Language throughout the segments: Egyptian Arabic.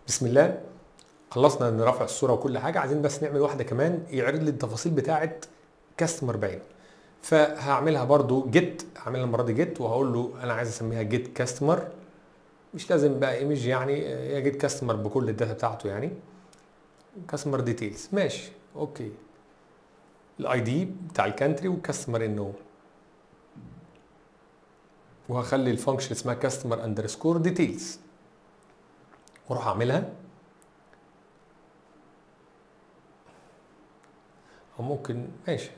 بسم الله خلصنا من رفع الصوره وكل حاجه عايزين بس نعمل واحده كمان يعرض لي التفاصيل بتاعه كاستمر بعينه فهعملها برضو جيت هعملها المره دي جيت وهقول له انا عايز اسميها جيت كاستمر مش لازم بقى ايمج يعني هي جيت كاستمر بكل الداتا بتاعته يعني كاستمر ديتيلز ماشي اوكي الاي دي بتاع الكانتري والكاستمر انه وهخلي الفانكشن اسمها كاستمر اندرسكور ديتيلز واروح اعملها او ممكن ماشي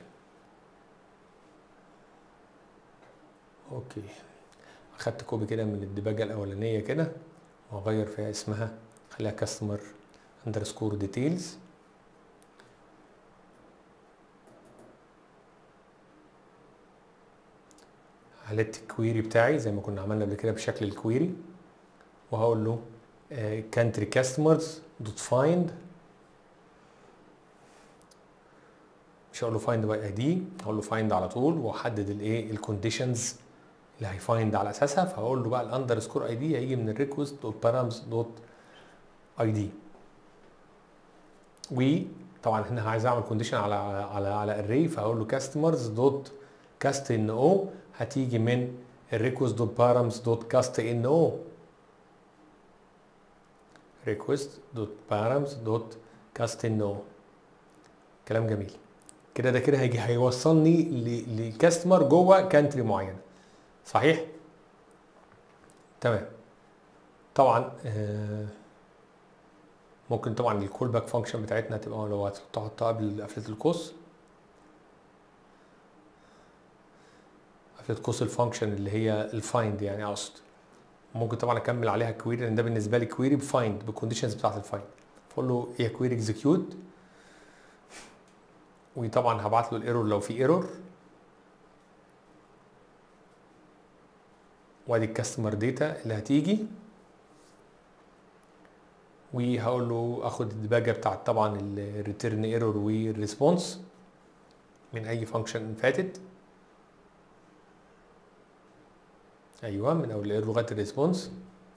اوكي اخدت كوبي كده من الديباجه الاولانيه كده واغير فيها اسمها خليها كاستمر اندرسكور ديتيلز هلت الكويري بتاعي زي ما كنا عملنا قبل كده بشكل الكويري وهقول له كانتري كاستمرز دوت فايند مش هقول له فايند باي اي دي هقول له فايند على طول واحدد الايه الكونديشنز اللي هيفايند على اساسها فهقول له بقى الاندرسكور اي دي هيجي من الريكوست دوت بارامز دوت اي دي وطبعا هنا عايز اعمل كونديشن على على على اري فهقول له كاستمرز دوت كاست ان او هتيجي من الريكوست دوت بارامز دوت كاست ان او ريكوست دوت بارامز دوت كاست ان او كلام جميل كده ده كده هيجي هيوصلني لكاستمر جوه كانتري معينه صحيح تمام طبعا آه ممكن طبعا الكول باك فانكشن بتاعتنا تبقى لو هتحطها قبل قفله القوس قفله قوس الفانكشن اللي هي الفايند يعني اقصد ممكن طبعا اكمل عليها كويري لان ده بالنسبه لي كويري بفايند بالكونديشنز بتاعت الفايند فاقول له هي كويري اكزكيوت وطبعا هبعت له الايرور لو في ايرور وادي الكاستمر داتا اللي هتيجي وهقول له اخد الديباجه بتاعت طبعا الريتيرن ايرور والريسبونس من اي فانكشن فاتت ايوه من اول الايرور لغايه الريسبونس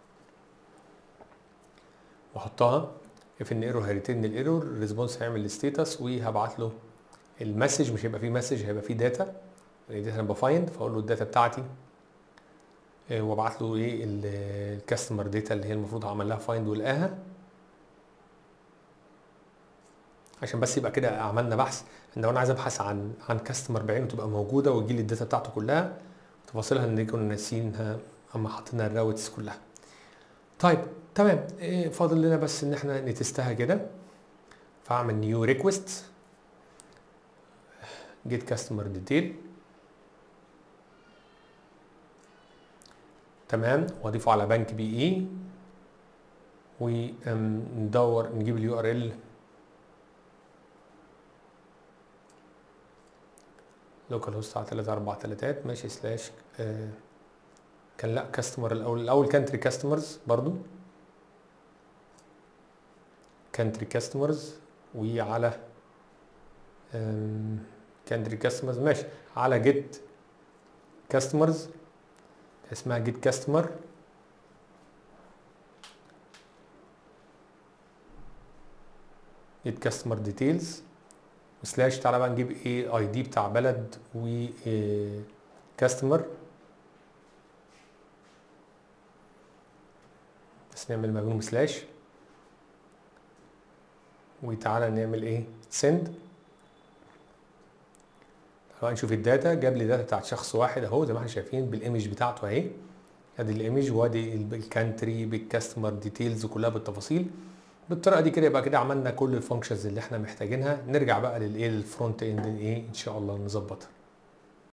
واحطها اف ان ايرور هيريتيرن الايرور الريسبونس هيعمل الستيتس وهبعت له المسج مش هيبقى فيه مسج هيبقى فيه داتا الداتا انا بفايند فاقول له الداتا بتاعتي وابعت له ايه الكاستمر داتا اللي هي المفروض هعمل لها فايند ولقاها عشان بس يبقى كده عملنا بحث ان لو انا عايز ابحث عن عن كاستمر بعينه تبقى موجوده ويجي لي الداتا بتاعته كلها تفاصيلها ان كنا ناسينها اما حطينا الراوتس كلها طيب تمام إيه فاضل لنا بس ان احنا نتستها كده فاعمل نيو ريكوست جيت كاستمر ديتيل تمام واضيفه على بنك بي اي وندور نجيب اليو ار ال لوكال هوست على 3 4 3 ماشي سلاش آه كان لا كاستمر الاول الاول كانتري كاستمرز برضو كانتري كاستمرز وعلى كانتري كاستمرز ماشي على جيت كاستمرز اسمها جيت كاستمر جيت كاستمر ديتيلز سلاش تعالى بقى نجيب ايه اي دي بتاع بلد و كاستمر بس نعمل ما بينهم سلاش وتعالى نعمل ايه سند تعالى نشوف الداتا جاب لي داتا بتاعت شخص واحد اهو زي ما احنا شايفين بالايمج بتاعته اهي ادي الايمج وادي الكانتري بالكاستمر ديتيلز كلها بالتفاصيل بالطريقه دي كده يبقى كده عملنا كل الفانكشنز اللي احنا محتاجينها نرجع بقى للايه للفرونت اند ايه ان شاء الله نظبطها